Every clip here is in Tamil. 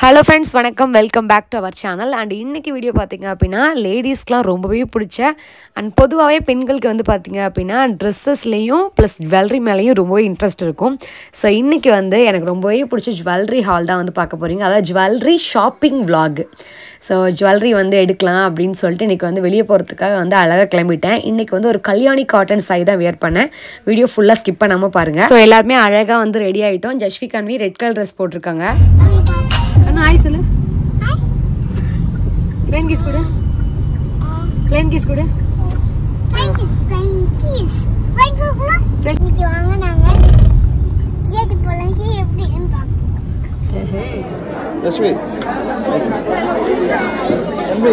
ஹலோ ஃப்ரெண்ட்ஸ் வணக்கம் welcome back to our channel and இன்னைக்கு வீடியோ பார்த்தீங்க அப்படின்னா லேடிஸ்க்குலாம் ரொம்பவே பிடிச்ச அண்ட் பொதுவாகவே பெண்களுக்கு வந்து பார்த்தீங்க அப்படின்னா ட்ரெஸ்ஸஸ்லேயும் ப்ளஸ் ஜுவல்லரி மேலேயும் ரொம்பவே இன்ட்ரெஸ்ட் இருக்கும் ஸோ இன்றைக்கி வந்து எனக்கு ரொம்பவே பிடிச்ச ஜுவல்லரி ஹால் தான் வந்து பார்க்க போகிறீங்க அதாவது jewellery shopping vlog so jewellery வந்து எடுக்கலாம் அப்படின்னு சொல்லிட்டு இன்றைக்கி வந்து வெளியே போகிறதுக்காக வந்து அழகாக கிளம்பிட்டேன் இன்றைக்கி வந்து ஒரு கல்யாணி காட்டன் சாரி தான் வியர் பண்ணேன் வீடியோ ஃபுல்லாக ஸ்கிப் பண்ணாமல் பாருங்கள் ஸோ எல்லாருமே அழகாக வந்து ரெடி ஆகிட்டோம் Jasvi Kanvi red colour dress போட்டிருக்காங்க அண்ணா ஹாய் சொல்லு பிளேன் கிஸ் கொடு பிளேன் கிஸ் கொடு Frankie's, Frankie's. Frankie's கூட இன்னைக்கு வாங்க நாங்க கேட்டு போலாம் எப்படின்னு பார்ப்போம் Yashvi. Envy.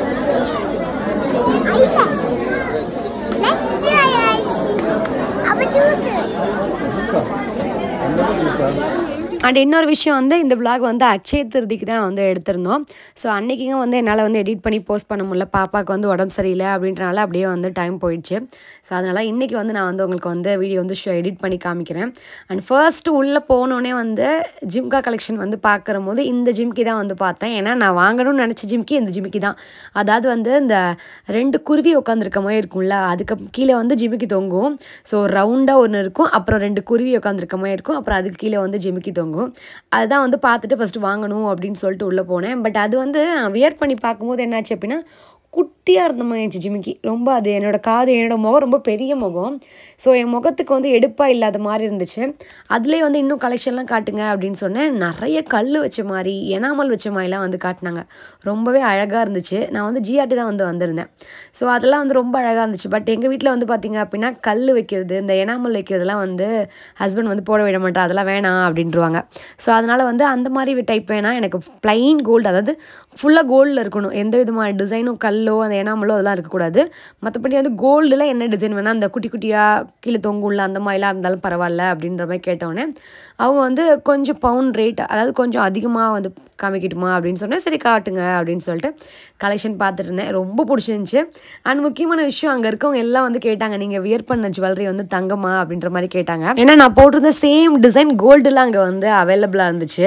ஐயா லெஃப்ட் ரைட் அப்ப சூஸ் Juice ஆ? அந்த மாதிரி juice ஆ? அண்ட் இன்னொரு விஷயம் வந்து இந்த vlog வந்து அட்சய திருதிக்கு தான் வந்து எடுத்திருந்தோம் ஸோ அன்றைக்கிங்க வந்து என்னால் வந்து எடிட் பண்ணி போஸ்ட் பண்ண முடியல பாப்பாவுக்கு வந்து உடம்பு சரியில்லை அப்படின்றனால அப்படியே வந்து டைம் போயிடுச்சு ஸோ அதனால் இன்றைக்கி வந்து நான் வந்து உங்களுக்கு வந்து வீடியோ வந்து எடிட் பண்ணி காமிக்கிறேன் அண்ட் ஃபர்ஸ்ட்டு உள்ளே போனோடனே வந்து ஜிம்கா கலெக்ஷன் வந்து பார்க்குற போது இந்த ஜிம்கி தான் வந்து பார்த்தேன் ஏன்னா நான் வாங்கணும்னு நினச்ச ஜிம்கி இந்த ஜிம்கி தான் அதாவது வந்து இந்த ரெண்டு குருவி உட்காந்துருக்க மாதிரி இருக்கும்ல அதுக்கு கீழே வந்து ஜிமிக்கி தொங்கும் ஸோ ரவுண்டாக ஒன்று இருக்கும் அப்புறம் ரெண்டு குருவி உட்காந்துருக்க மாதிரி இருக்கும் அப்புறம் அதுக்கு கீழே வந்து ஜிமிக்கி தொங்கும் அதுதான் வந்து பார்த்துட்டு ஃபஸ்ட்டு வாங்கணும் அப்படின்னு சொல்லிட்டு உள்ளே போனேன் பட் அது வந்து வியர் பண்ணி பார்க்கும்போது என்னாச்சு அப்படின்னா குட்டியாக இருந்த மாதிரி இருந்துச்சு ஜிமிக்கி ரொம்ப அது என்னோட காது என்னோட முகம் ரொம்ப பெரிய முகம் ஸோ என் முகத்துக்கு வந்து எடுப்பாக இல்லாத மாதிரி இருந்துச்சு அதுலேயே வந்து இன்னும் கலெக்ஷன்லாம் காட்டுங்க அப்படின்னு சொன்னேன் நிறைய கல் வச்ச மாதிரி எனாமல் வச்ச மாதிரிலாம் வந்து காட்டினாங்க ரொம்பவே அழகாக இருந்துச்சு நான் வந்து ஜிஆர்டி தான் வந்து வந்திருந்தேன் ஸோ அதெல்லாம் வந்து ரொம்ப அழகாக இருந்துச்சு பட் எங்கள் வீட்டில் வந்து பார்த்திங்க அப்படின்னா கல் வைக்கிறது இந்த எனாமல் வைக்கிறதுலாம் வந்து ஹஸ்பண்ட் வந்து போட விட மாட்டா அதெல்லாம் வேணாம் அப்படின்ட்டுருவாங்க ஸோ அதனால் வந்து அந்த மாதிரி டைப் வேணாம் எனக்கு ப்ளைன் கோல்டு அதாவது ஃபுல்லாக கோல்டில் இருக்கணும் எந்த விதமான டிசைனும் கல்லோ அந்த எனாமலோ அதெல்லாம் இருக்கக்கூடாது மற்றபடி வந்து கோல்டில் என்ன டிசைன் வேணால் அந்த குட்டி குட்டியாக கீழே தொங்குள்ள அந்த மாதிரிலாம் இருந்தாலும் பரவாயில்ல அப்படின்ற மாதிரி கேட்டோன்னே அவங்க வந்து கொஞ்சம் பவுண்ட் ரேட் அதாவது கொஞ்சம் அதிகமாக வந்து காமிக்கட்டுமா அப்படின்னு சொன்னேன் சரி காட்டுங்க அப்படின்னு சொல்லிட்டு கலெக்ஷன் பார்த்துட்டு இருந்தேன் ரொம்ப பிடிச்சிருந்துச்சு அண்ட் முக்கியமான விஷயம் அங்கே இருக்கவங்க எல்லாம் வந்து கேட்டாங்க நீங்கள் வியர் பண்ண ஜுவல்லரி வந்து தங்கமா அப்படின்ற மாதிரி கேட்டாங்க ஏன்னா நான் போட்டிருந்த சேம் டிசைன் கோல்டுலாம் அங்கே வந்து அவைலபிளாக இருந்துச்சு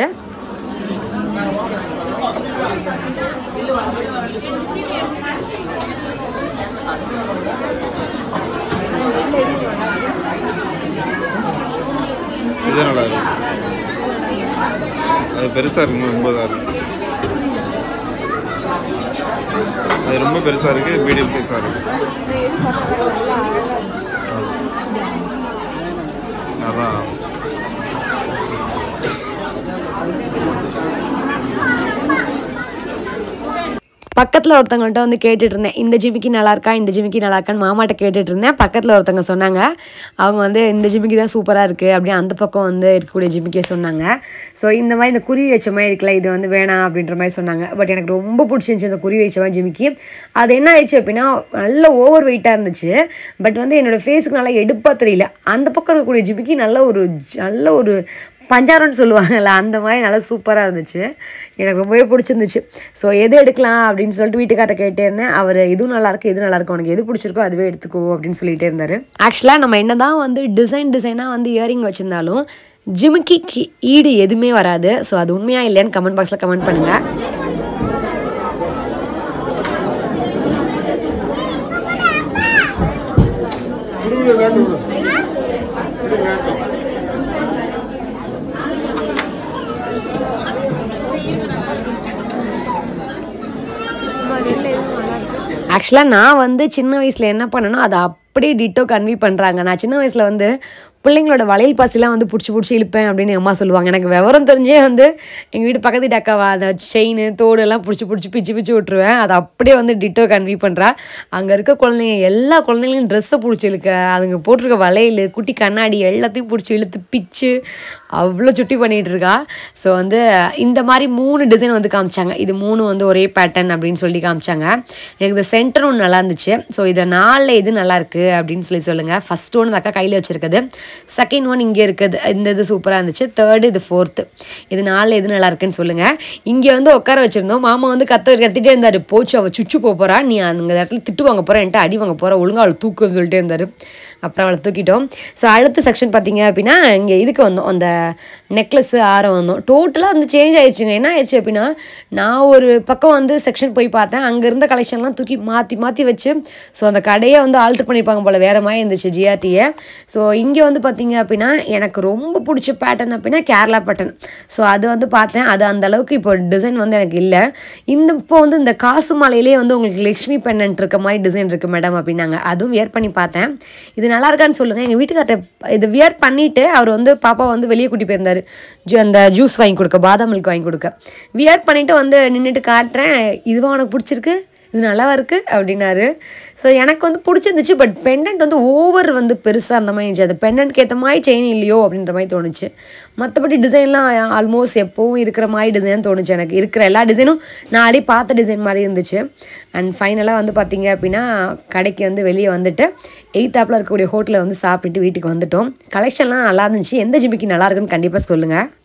இது நல்லா இருக்கு அது பெருசா இருக்கு ரொம்ப இதா இருக்கு அது ரொம்ப பெருசா இருக்கு மீடியம் சைஸா இருக்கு அதான் பக்கத்தில் ஒருத்தவங்கள்ட்ட வந்து கேட்டுட்டு இருந்தேன் இந்த ஜிமிக்கி நல்லா இருக்கா இந்த ஜிமிக்கி நல்லா இருக்கான்னு மாமாட்ட கேட்டுட்டு இருந்தேன் பக்கத்தில் ஒருத்தவங்க சொன்னாங்க அவங்க வந்து இந்த ஜிமிக்கி தான் சூப்பராக இருக்குது அப்படியே அந்த பக்கம் வந்து இருக்கக்கூடிய ஜிமிக்கியை சொன்னாங்க ஸோ இந்த மாதிரி இந்த குருவி வச்ச மாதிரி இருக்குல்ல இது வந்து வேணாம் அப்படின்ற மாதிரி சொன்னாங்க பட் எனக்கு ரொம்ப பிடிச்சிருந்துச்சி இந்த குருவி வச்ச மாதிரி ஜிமிக்கி அது என்ன ஆயிடுச்சு அப்படின்னா நல்ல ஓவர் வெயிட்டாக இருந்துச்சு பட் வந்து என்னோடய ஃபேஸுக்கு நல்லா எடுப்பாக தெரியல அந்த பக்கம் இருக்கக்கூடிய ஜிமிக்கி நல்ல ஒரு ஜ- நல்ல ஒரு பஞ்சாரம்னு சொல்லுவாங்கல்ல அந்த மாதிரி நல்லா சூப்பராக இருந்துச்சு எனக்கு ரொம்பவே பிடிச்சிருந்துச்சு ஸோ எது எடுக்கலாம் அப்படின்னு சொல்லிட்டு வீட்டுக்கார்ட்ட கேட்டே இருந்தேன் அவர் இதுவும் நல்லா இருக்கு இது நல்லா இருக்கு உனக்கு எது பிடிச்சிருக்கோ அதுவே எடுத்துக்கோ அப்படின்னு சொல்லிட்டே இருந்தார் ஆக்சுவலாக நம்ம என்ன தான் வந்து டிசைன் டிசைனாக வந்து இயரிங் வச்சுருந்தாலும் ஜிமிக்கிக்கு ஈடு எதுவுமே வராது ஸோ அது உண்மையா இல்லையான்னு கமெண்ட் பாக்ஸில் கமெண்ட் பண்ணுங்கள் ஆக்சுவலாக நான் வந்து சின்ன வயசில் என்ன பண்ணனோ அதை அப்படியே டிட்டோ கன்வி பண்ணுறாங்க நான் சின்ன வயசில் வந்து பிள்ளைங்களோட வளையல் பாசிலாம் வந்து பிடிச்சி பிடிச்சி இழுப்பேன் அப்படின்னு என் அம்மா சொல்லுவாங்க எனக்கு விவரம் தெரிஞ்சே வந்து எங்கள் வீட்டு பக்கத்து வீட்டு அக்காவா அந்த செயின் தோடு எல்லாம் பிடிச்சி பிடிச்சி பிச்சு பிச்சு விட்ருவேன் அதை அப்படியே வந்து டிட்டோ கன்வி பண்ணுறா அங்கே இருக்க குழந்தைங்க எல்லா குழந்தைங்களையும் ட்ரெஸ்ஸை பிடிச்சி இழுக்க அதுங்க போட்டிருக்க வளையல் குட்டி கண்ணாடி எல்லாத்தையும் பிடிச்சி இழுத்து பிச்சு அவ்வளோ சுட்டி பண்ணிகிட்டு இருக்கா ஸோ வந்து இந்த மாதிரி மூணு டிசைன் வந்து காமிச்சாங்க இது மூணு வந்து ஒரே பேட்டர்ன் அப்படின்னு சொல்லி காமிச்சாங்க எனக்கு இந்த சென்டர் ஒன்று நல்லா இருந்துச்சு ஸோ இதை நாலில் எது நல்லா இருக்கு அப்படின்னு சொல்லி சொல்லுங்கள் ஃபர்ஸ்ட் ஒன்று அக்கா கையில் வச்சிருக்குது செகண்ட் ஒன் இங்கே இருக்குது இந்த இது சூப்பராக இருந்துச்சு தேர்டு இது ஃபோர்த்து இது நாலில் எது நல்லா இருக்குன்னு சொல்லுங்கள் இங்கே வந்து உட்கார வச்சுருந்தோம் மாமா வந்து கத்த கத்திட்டே இருந்தார் போச்சு அவள் சுச்சு போக போகிறா நீ அந்த இடத்துல திட்டு வாங்க போகிற என்கிட்ட அடி வாங்க போகிற ஒழுங்கா அவள் தூக்குன்னு சொல்லிட்டே இருந்தார் அப்புறம் அவளை தூக்கிட்டோம் ஸோ அடுத்த செக்ஷன் பார்த்தீங்க அப்படின்னா இங்கே இதுக்கு வந்தோம் அந்த நெக்லஸ்ஸு ஆரம் வந்தோம் டோட்டலாக வந்து சேஞ்ச் ஆயிடுச்சுங்க என்ன ஆயிடுச்சு அப்படின்னா நான் ஒரு பக்கம் வந்து செக்ஷன் போய் பார்த்தேன் அங்கே இருந்த கலெக்ஷன்லாம் தூக்கி மாற்றி மாற்றி வச்சு ஸோ அந்த கடையை வந்து ஆல்ட்ரு பண்ணியிருப்பாங்க போல் வேறு மாதிரி இருந்துச்சு ஜிஆர்டியை ஸோ இங்கே வந்து பார்த்தீங்க அப்படின்னா எனக்கு ரொம்ப பிடிச்ச பேட்டர்ன் அப்படின்னா கேரளா பேட்டர்ன் ஸோ அது வந்து பார்த்தேன் அது அந்த அளவுக்கு இப்போ டிசைன் வந்து எனக்கு இல்லை இந்த இப்போ வந்து இந்த காசு மாலையிலே வந்து உங்களுக்கு லக்ஷ்மி பெண்ணன்ட் இருக்க மாதிரி டிசைன் இருக்குது மேடம் அப்படின்னாங்க அதுவும் வியர் பண்ணி பார்த்தேன் இது நல்லா இருக்கான்னு சொல்லுங்கள் எங்கள் வீட்டுக்கார்ட்ட இது வியர் பண்ணிவிட்டு அவர் வந்து பாப்பா வந்து வெளியே கூட்டி போயிருந்தாரு ஜூ அந்த ஜூஸ் வாங்கி கொடுக்க பாதாம் மில்க் வாங்கி கொடுக்க வியர் பண்ணிவிட்டு வந்து நின்றுட்டு காட்டுறேன் இதுவா உனக்கு பிடிச்சிருக்கு இது நல்லாவா இருக்குது அப்படின்னாரு ஸோ எனக்கு வந்து பிடிச்சிருந்துச்சு பட் பெண்டன்ட் வந்து ஓவர் வந்து பெருசாக இருந்த மாதிரி இருந்துச்சு அது பெண்டன்ட்க்கு ஏற்ற மாதிரி செயின் இல்லையோ அப்படின்ற மாதிரி தோணுச்சு மற்றபடி டிசைன்லாம் ஆல்மோஸ்ட் எப்போவும் இருக்கிற மாதிரி டிசைன் தோணுச்சு எனக்கு இருக்கிற எல்லா டிசைனும் நான் ஆல்ரெடி பார்த்த டிசைன் மாதிரி இருந்துச்சு அண்ட் ஃபைனலாக வந்து பார்த்தீங்க அப்படின்னா கடைக்கு வந்து வெளியே வந்துட்டு எயித்தாப்பில் இருக்கக்கூடிய ஹோட்டலில் வந்து சாப்பிட்டுட்டு வீட்டுக்கு வந்துட்டோம் கலெக்ஷன்லாம் நல்லா இருந்துச்சு எந்த ஜிமிக்கு நல்லா இருக்குன்னு கண்டிப்பாக சொல்லுங்கள்